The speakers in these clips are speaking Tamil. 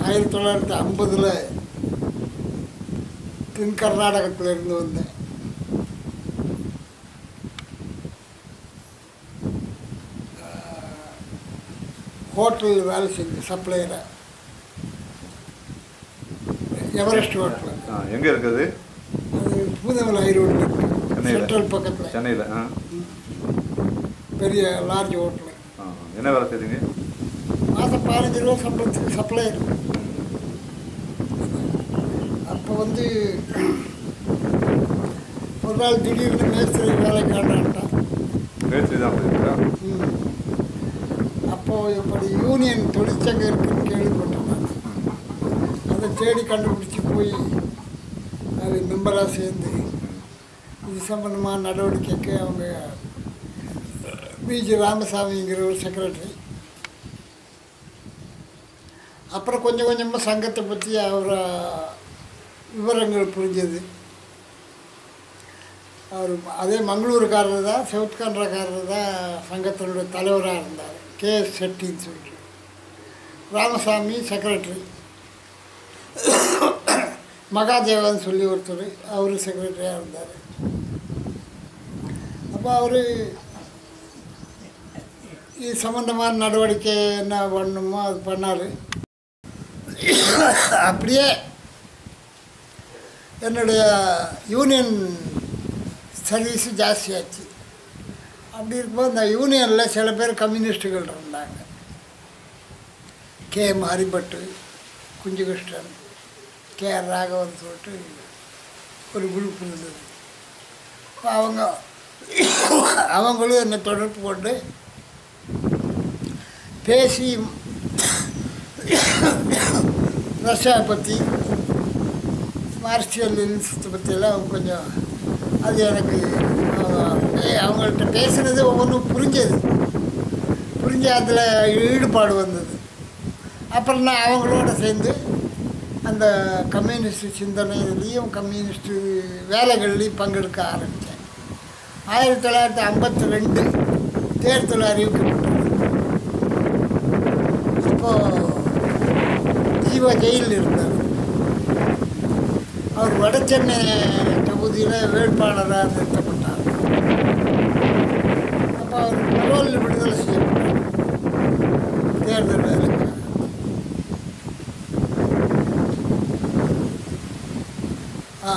ஆயிரத்தி தொள்ளாயிரத்தி ஐம்பதில் தென் கர்நாடகத்தில் இருந்து வந்தேன் ஹோட்டலில் வேலை செஞ்சேன் சப்ளையரை எவரெஸ்ட் ஹோட்டல் ஆ எங்கே இருக்குது அது பூதமலை ஹைரோடில் இருக்கு சென்னையில? சென்ட்ரல் பக்கத்தில் சென்னையில் ஆ பெரிய லார்ஜ் ஹோட்டல் ஆ என்ன வேலை செய்றீங்க மாதம் பதினஞ்சு ரூபா சம்பளத்துக்கு சப்ளையர் அப்போ வந்து ஒரு நாள் திடீர்னு மேஸ்திரி வேலை காட்டான்ட்டான் பேச்சு தான் செய்றீங்களா ம். அப்போ இப்படி யூனியன் தொழிற்சங்கம் இருக்குன்னு கேள்விப்பட்டேன் நான். அதை தேடி கண்டுபிடிச்சி போய் அது மெம்பராக சேர்ந்து இது சம்பந்தமாக நடவடிக்கைக்கு அவங்க பிஜி ராமசாமிங்கிற ஒரு செக்ரட்டரி அப்புறம் கொஞ்சம் கொஞ்சமாக சங்கத்தை பற்றி அவரை விவரங்கள் புரிஞ்சது அவர் அதே மங்களூருக்காரர் தான் செவத்கன்றக்காரர் தான் சங்கத்தினுடைய தலைவராக இருந்தார் கே எஸ் செட்டின்னு சொல்லிட்டு ராமசாமி செக்ரட்டரி மகாதேவன் சொல்லி ஒருத்தர் அவர் செக்ரட்டரியாக இருந்தார் அப்போ அவர் இது சம்மந்தமான நடவடிக்கை என்ன பண்ணணுமோ அது பண்ணார் அப்படியே என்னுடைய யூனியன் சர்வீஸு ஜாஸ்தியாச்சு அப்படி இருக்கும்போது இந்த யூனியனில் சில பேர் கம்யூனிஸ்ட்டுகள் இருந்தாங்க K M Haribhattu Kunhikrishnan K R Raghavan சொல்லிட்டு ஒரு குரூப் இருந்தது அப்ப அவங்க அவங்களும் என்னை தொடர்பு கொண்டு பேசி ரஷ்யா பற்றி மார்ஷியல் லினிசத்தை பற்றியெல்லாம் அவங்க கொஞ்சம் அது எனக்கு அஹ், ஏ- அவங்கள்ட்ட பேசுனது ஒவ்வொன்றும் புரிஞ்சது புரிஞ்ச அதில் ஈடுபாடு வந்தது அப்புறம் நான் அவங்களோட சேர்ந்து அந்த கம்யூனிஸ்ட் சிந்தனையிலையும் கம்யூனிஸ்ட் வேலைகள்லையும் பங்கெடுக்க ஆரம்பித்தேன் ஆயிரத்தி தொள்ளாயிரத்தி ஐம்பத்தி ரெண்டு தேர்தல் அறிவிக்கப்பட்டது அப்போது ஜீவா ஜெயிலில் இருந்தார் அவர் வடசென்னை தொகுதியில் வேட்பாளராக நிறுத்தப்பட்டார் அப்போ அவர் பரோல் விடுதலை செய்யப்பட்டார் தேர்தல் வேலைக்கு ஆ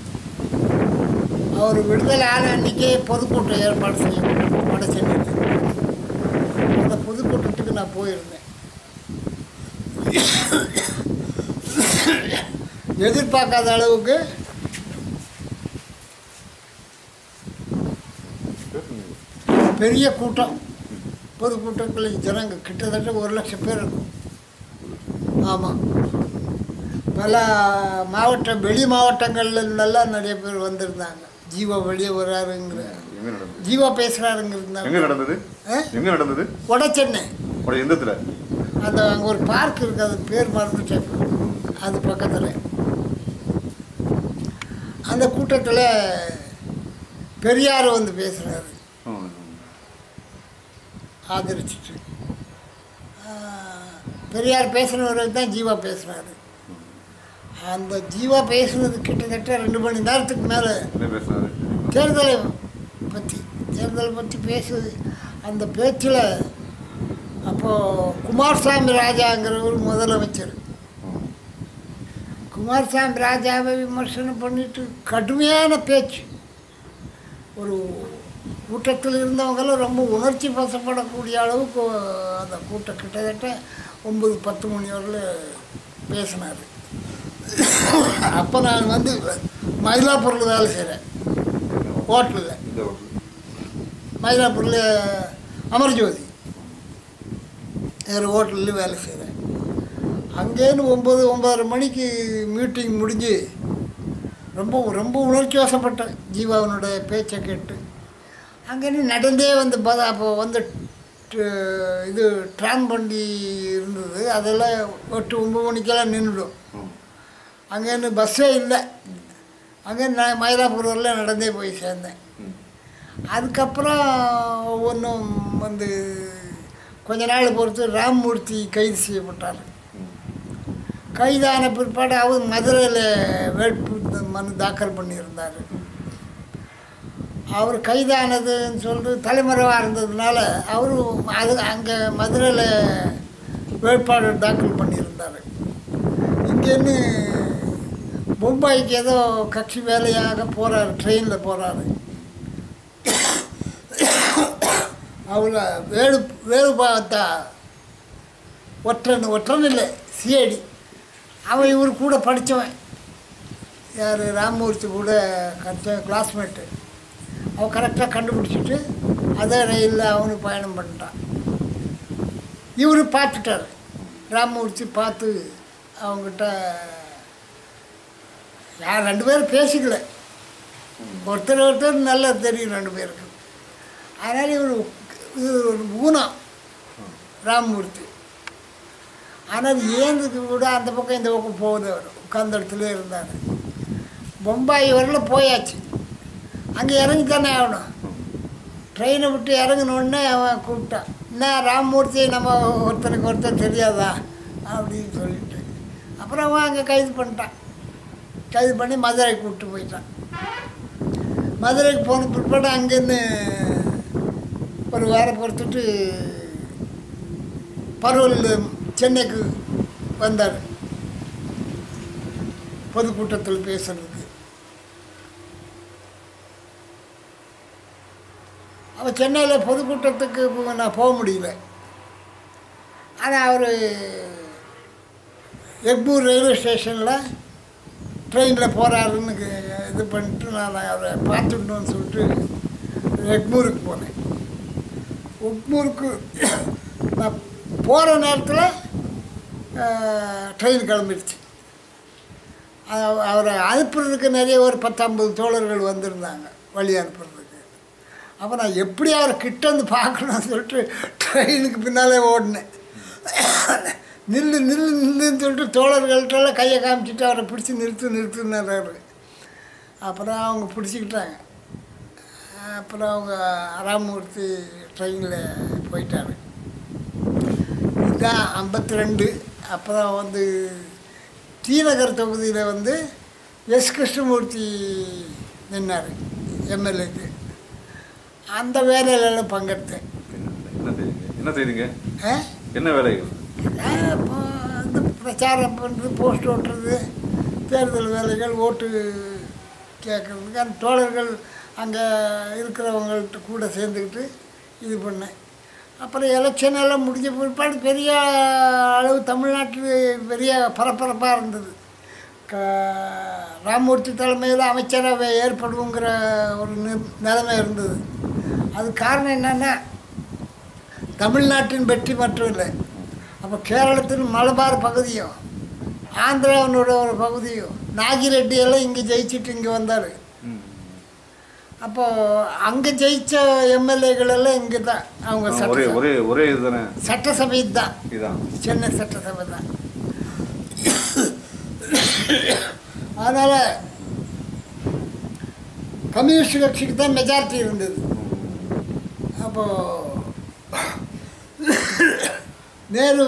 அவர் விடுதலை ஆன அன்றைக்கே பொதுக்கூட்டம் ஏற்பாடு செய்யப்பட்டோம் வடசென்னையில் அந்த பொதுக்கூட்டத்துக்கு நான் போயிருந்தேன் எதிர்பார்க்காத அளவுக்கு பெரிய கூட்டம் பொதுக்கூட்டத்தில் ஜனங்க கிட்டத்தட்ட ஒரு லட்சம் பேர் இருக்கும் ஆமாம் பல மாவட்ட வெளி மாவட்டங்கள்ல இருந்தெல்லாம் நிறைய பேர் வந்திருந்தாங்க ஜீவா வெளியே வராருங்கிற எங்கே நடந்தது ஜீவா எங்கே பேசுகிறாருங்கிறதுனால நடந்தது ஆ? எங்கே நடந்தது வட சென்னை உடைய எந்தத்தில் அந்த அங்கே ஒரு பார்க் இருக்குது அது பேர் மறந்துட்டேன் அது பக்கத்தில் அந்த கூட்டத்தில் பெரியார் வந்து பேசுகிறாரு ஆதரிச்சிட்டு ஆஹ், பெரியார் பேசுனவரை தான் ஜீவா பேசுகிறாரு அந்த ஜீவா பேசுனது கிட்டத்தட்ட ரெண்டு மணி நேரத்துக்கு மேலே என்ன பேசினாரு தேர்தலை பற்றி தேர்தலை பற்றி பேசுது அந்த பேச்சில் அப்போது குமாரசாமி ராஜாங்கிறவர் முதலமைச்சர் குமாரசாமி ராஜாவை விமர்சனம் பண்ணிட்டு கடுமையான பேச்சு ஒரு கூட்டத்தில் இருந்தவங்களும் ரொம்ப உணர்ச்சி வசப்படக்கூடிய அளவுக்கு அந்த கூட்டம் கிட்டத்தட்ட ஒம்பது பத்து மணி வரலும் பேசினார் அப்போ நான் வந்து மயிலாப்பூரில் வேலை செய்கிறேன் ஹோட்டலில் இந்த ஹோட்டல் மயிலாப்பூரில் அமர்ஜோதி வேறு ஹோட்டலில் வேலை செய்கிறேன் அங்கேருந்து ஒம்பது ஒம்பதரை மணிக்கு மீட்டிங் முடிஞ்சு ரொம்ப ரொம்ப உணர்ச்சி வசப்பட்டேன் ஜீவாவனுடைய பேச்சை கேட்டு அங்கேருந்து நடந்தே வந்து பத அப்போ வந்து ட்- இது ட்ரான் வண்டி இருந்தது அதெல்லாம் எட்டு ஒம்பது மணிக்கெல்லாம் நின்றுடும் ம். அங்கேருந்து பஸ்ஸே இல்லை அங்கே நான் மயிலாப்பூர் வரல நடந்தே போய் சேர்ந்தேன் ம். அதுக்கப்புறம் ஒவ்வொன்றும் வந்து கொஞ்ச நாள் பொறுத்து ராம்மூர்த்தி கைது செய்யப்பட்டார் ம். கைதான பிற்பாடு அவர் மதுரையில் வேட்பு மனு தாக்கல் பண்ணியிருந்தார் அவர் கைதானதுன்னு சொல்லிட்டு தலைமறைவாக இருந்ததுனால அவர் அது அங்கே மதுரையில் வேட்பாளர் தாக்கல் பண்ணியிருந்தார் இங்கேருந்து மும்பைக்கு ஏதோ கட்சி வேலையாக போகிறாரு ட்ரெயினில் போகிறாரு அவளை வேலு வேலு பார்த்தா ஒற்றன் ஒற்றன் இல்லை சிஐடி அவன் இவர் கூட படித்தவன் யார் ராமமூர்த்தி கூட கற்ற கிளாஸ்மேட்டு அவன் கரெக்டாக கண்டுபிடிச்சிட்டு அதே ரயிலில் அவனும் பயணம் பண்ணிட்டான் இவர் பார்த்துட்டார் ராமமூர்த்தி பார்த்து அவங்ககிட்ட யார் ரெண்டு பேரும் பேசிக்கல ஒருத்தர் ஒருத்தர் நல்லா தெரியும் ரெண்டு பேருக்கு அதனால் இவர் இது ஒரு ஊனம் ராமமூர்த்தி ஆனால் ஏந்துக்கு கூட அந்த பக்கம் இந்த பக்கம் போகுது அவர் உட்கார்ந்த இடத்துல இருந்தார் பொம்பாய் வரல போயாச்சு அங்கே இறங்கி தானே ஆகணும் ட்ரெயினை விட்டு இறங்கினோடனே அவன் கூப்பிட்டான் என்ன ராமமூர்த்தி நம்ம ஒருத்தருக்கு ஒருத்தர் தெரியாதா அப்படின்னு சொல்லிட்டு அப்புறம் அவன் அங்கே கைது பண்ணிட்டான் கைது பண்ணி மதுரை கூப்பிட்டு போயிட்டான் மதுரைக்கு போன பிற்பாடு அங்கேருந்து ஒரு வாரம் பொறுத்துட்டு பருவல் சென்னைக்கு வந்தார் பொதுக்கூட்டத்தில் பேசுறதுக்கு அவன் சென்னையில் பொதுக்கூட்டத்துக்கு போ- நான் போக முடியல ஆனால் அவர் எக்மூர் ரயில்வே ஸ்டேஷனில் ட்ரெயினில் போகிறாருன்னு இது பண்ணிட்டு நான் அவரை பார்த்துடணும்னு சொல்லிட்டு எக்மூருக்கு போனேன் உக்மூருக்கு நான் போகிற நேரத்தில் ட்ரெயின் கிளம்பிடுச்சு அவ- அவரை அனுப்புறதுக்கு நிறைய ஒரு பத்தம்பது தோழர்கள் வந்திருந்தாங்க வழி அனுப்புறதுக்கு அப்போ நான் எப்படி அவரை கிட்ட வந்து பார்க்கணும்னு சொல்லிட்டு ட்ரெயினுக்கு பின்னாலே ஓடினேன் நில்லு நில்லு நில்லுன்னு சொல்லிட்டு தோழர்கள்ட்டெல்லாம் கையை காமிச்சிட்டு அவரை பிடிச்சி நிறுத்து நிறுத்துனாரு அப்புறம் அவங்க பிடிச்சிக்கிட்டாங்க அப்புறம் அவங்க ராமமூர்த்தி ட்ரெயினில் போயிட்டாரு இதுதான் ஐம்பத்தி ரெண்டு அப்புறம் வந்து டி நகர் தொகுதியில் வந்து எஸ் கிருஷ்ணமூர்த்தி நின்னார் எம்எல்ஏக்கு அந்த வேலையிலலாம் பங்கெடுத்தேன் என்ன செய்தீங்க என்ன செய்தீங்க ஆ? என்ன வேலைகள் நான் இப்போ வந்து பிரச்சாரம் பண்ணுறது போஸ்ட் ஓட்டுறது தேர்தல் வேலைகள் ஓட்டு கேட்குறதுக்கு அந்த தோழர்கள் அங்கே இருக்கிறவங்கள்ட்ட கூட சேர்ந்துக்கிட்டு இது பண்ணேன் அப்புறம் எலெக்ஷன் எல்லாம் முடிஞ்ச பிற்பாடு பெரிய அளவு தமிழ்நாட்டில் பெரிய பரபரப்பாக இருந்தது க ராமமூர்த்தி தலைமையில் அமைச்சரவை ஏற்படுங்கிற ஒரு நி- நிலைமை இருந்தது அது காரணம் என்னென்னா தமிழ்நாட்டின் வெற்றி மட்டும் இல்லை அப்போ கேரளத்தின் மலபார் பகுதியும் ஆந்திராவினோட ஒரு பகுதியும் நாகிரெட்டி எல்லாம் இங்கே ஜெயிச்சுட்டு இங்கே வந்தார் ம். அப்போ அங்கே ஜெயிச்ச எம்எல்ஏகள் எல்லாம் இங்கே தான் அவங்க ஆ, ஒரே சட்ட ஒரே ஒரே இதுதானே சட்டசபை தான் இதான் சென்னை சட்டசபை தான் அதனால் கம்யூனிஸ்ட் கட்சிக்கு தான் மெஜாரிட்டி இருந்தது அப்போது நேரு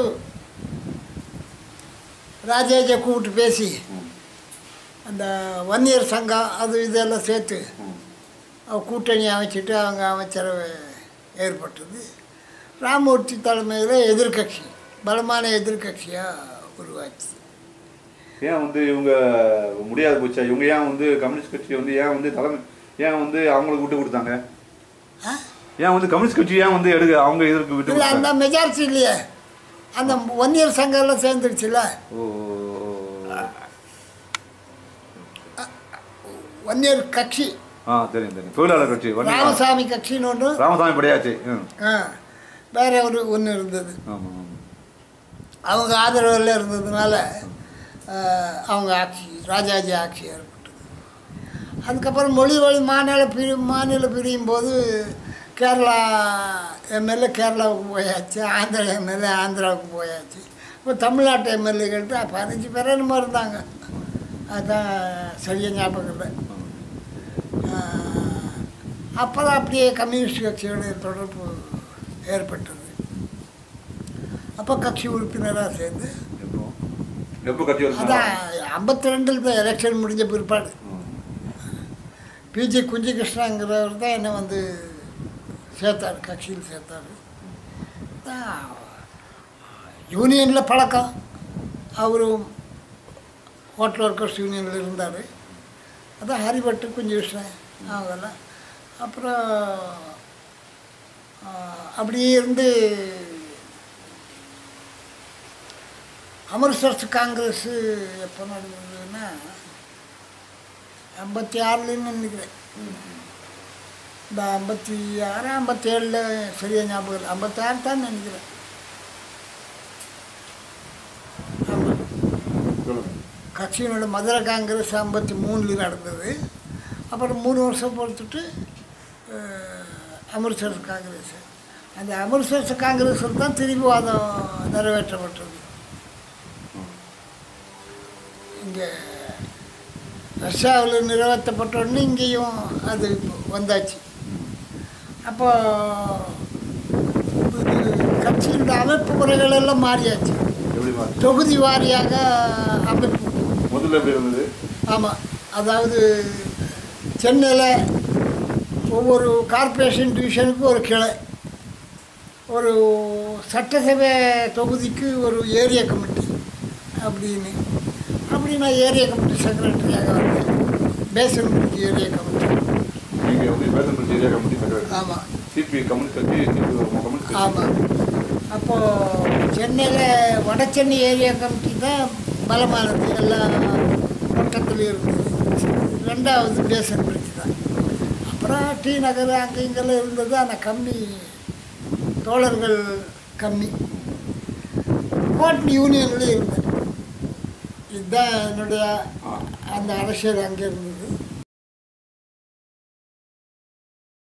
ராஜேஜை கூப்பிட்டு பேசி அந்த வன்னியர் சங்கம் அது இதெல்லாம் சேர்த்து அவ கூட்டணி அமைச்சிட்டு அவங்க அமைச்சரவை ஏற்பட்டது ராமமூர்த்தி தலைமையில் எதிர்க்கட்சி பலமான எதிர்க்கட்சியாக உருவாச்சு ஏன் வந்து இவங்க முடியாது போச்சா இவங்க ஏன் வந்து கம்யூனிஸ்ட் கட்சி வந்து ஏன் வந்து தலைமை ஏன் வந்து அவங்களுக்கு விட்டு கொடுத்தாங்க ஆ? ஏன் வந்து கம்யூனிஸ்ட் கட்சி ஏன் வந்து எடுக்க அவங்க இதற்கு விட்டு இல்லை அந்த கொடுத்தாங்க மெஜாரிட்டி இல்லையே அந்த வன்னியர் சங்கம் எல்லாம் சேர்ந்துருச்சுல்ல ஓ ஓ, ஓ. வன்னியர் கட்சி ஆ தெரியும் தெரியும் தொழிலாளர் கட்சி வன்னியர். ராமசாமி கட்சின்னு ஒன்று ராமசாமி படையாச்சு ம் ஆ வேற ஒரு ஒன்று இருந்தது ஆமாம் ஆமாம் அவங்க ஆதரவில் இருந்ததுனால அஹ், அவங்க ஆட்சி ராஜாஜி ஆட்சி ஏற்பட்டது அதுக்கப்புறம் மொழி வழி மாநில பிரி மாநில பிரியும் போது கேரளா எம்எல்ஏ கேரளாவுக்கு போயாச்சு ஆந்திரா எம்எல்ஏ ஆந்திராவுக்கு போயாச்சு இப்போ தமிழ்நாட்டு எம்எல்ஏகள்ட்ட பதினஞ்சு பேர் என்னமோ இருந்தாங்க அதுதான் சரியாக ஞாபகம் இல்லை அப்போ தான் அப்படியே கம்யூனிஸ்ட் கட்சியோட தொடர்பு ஏற்பட்டது அப்போ கட்சி உறுப்பினராக சேர்ந்து எப்போ எப்போ கட்சி அதான் வருது ஐம்பத்தி ரெண்டில் தான் எலெக்ஷன் முடிஞ்ச பிற்பாடு பிஜே குஞ்சிகிருஷ்ணங்கிறவர் தான் என்னை வந்து சேர்த்தார் கட்சியில் சேர்த்தார் யூனியனில் பழக்கம் அவரும் ஹோட்டல் ஒர்க்கர்ஸ் யூனியனில் இருந்தார் அதான் ஹரிபட்டு குஞ்சிகிருஷ்ணன் அவங்கெல்லாம் அப்புறம் ஆ, அப்படியே இருந்து அமிர்தசரஸ் காங்கிரஸ் எப்போ நடந்ததுன்னா ஐம்பத்தி ஆறுலன்னு நினைக்கிறேன் இந்த ஐம்பத்தி ஆறு ஐம்பத்தி ஏழில் சரியா ஞாபகம் இல்லை ஐம்பத்தி ஆறு தான் நினைக்கிறேன் ஆமா. சொல்லுங்க கட்சியினோட மதுரை காங்கிரஸ் ஐம்பத்தி மூணில் நடந்தது அப்புறம் மூணு வருஷம் பொறுத்துட்டு அஹ், அமிர்தசரஸ் காங்கிரஸ் அந்த அமிர்தசரஸ் காங்கிரஸில் தான் திரிபுவாதம் நிறைவேற்றப்பட்டது இங்கே ரஷ்யாவில் நிறைவேற்றப்பட்ட உடனே இங்கேயும் அது வந்தாச்சு அப்போ இது கட்சியினுடைய அமைப்பு முறைகள் எல்லாம் மாறியாச்சு எப்படி மாறி தொகுதி வாரியாக அமைப்பு முதல்ல எப்படி இருந்தது ஆமாம் அதாவது சென்னையில் ஒவ்வொரு கார்ப்பரேஷன் டிவிஷனுக்கு ஒரு கிளை ஒரு சட்டசபை தொகுதிக்கு ஒரு ஏரியா கமிட்டி அப்படின்னு அப்படி நான் ஏரியா கமிட்டி செக்ரட்டரியாக வந்தேன் பேசன் பிரிட்ஜ் ஏரியா கமிட்டி நீங்கள் வந்து பேசன் ஏரியா கமிட்டி செக்ரட்டரி ஆமாம் சிபி கம்யூனிஸ்ட் கட்சி சிபி கம்யூனிஸ்ட் கட்சி ஆமாம் அப்போது சென்னையில் வட சென்னை ஏரியா கமிட்டி தான் பலமானது எல்லா பக்கத்துலேயும் இருந்தது ரெண்டாவது பேசன் பிரிட்ஜ் தான் அப்புறம் டி நகர் அங்கே இங்கெல்லாம் இருந்தது ஆனால் கம்மி தோழர்கள் கம்மி கோட் யூனியன்லேயும் இருந்தேன் இதுதான் என்னுடைய ஆ. அந்த அரசியல் அங்கே இருந்தது